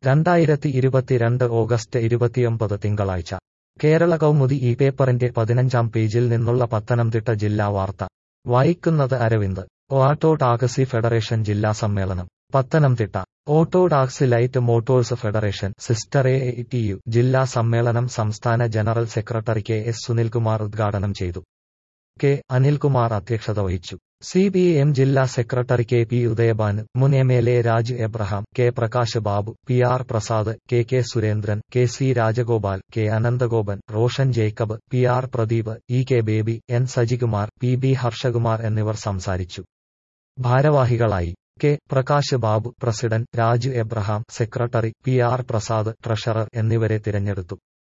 രണ്ടായിരത്തി ഇരുപത്തിരണ്ട് ഓഗസ്റ്റ് ഇരുപത്തിയൊമ്പത് തിങ്കളാഴ്ച കേരള കൗമുദി ഈ പേപ്പറിന്റെ പതിനഞ്ചാം പേജിൽ നിന്നുള്ള പത്തനംതിട്ട ജില്ലാ വാർത്ത വായിക്കുന്നത് അരവിന്ദ് ഓട്ടോ ടാക്സി ഫെഡറേഷൻ ജില്ലാ സമ്മേളനം Pathanamthitta auto taxi light motors federation sister A T U ജില്ലാ സമ്മേളനം സംസ്ഥാന general secretary K S Sunilkumar ഉദ്ഘാടനം ചെയ്തു കെ അനിൽകുമാർ അധ്യക്ഷത വഹിച്ചു സി പി എം ജില്ലാ സെക്രട്ടറി കെ പി ഉദയഭാൻ മുൻ M L A Raj Abraham K Prakash Babu P R Prasad K K Surendran K C Rajagopal K Ananthagopan Roshan Jacob P R Pradeep E K Baby N Sajikumar P B Harshakumar എന്നിവർ സംസാരിച്ചു ഭാരവാഹികളായി K Prakash Babu president Raju Abraham secretary P R Prasad treasurer എന്നിവരെ തിരഞ്ഞെടുത്തു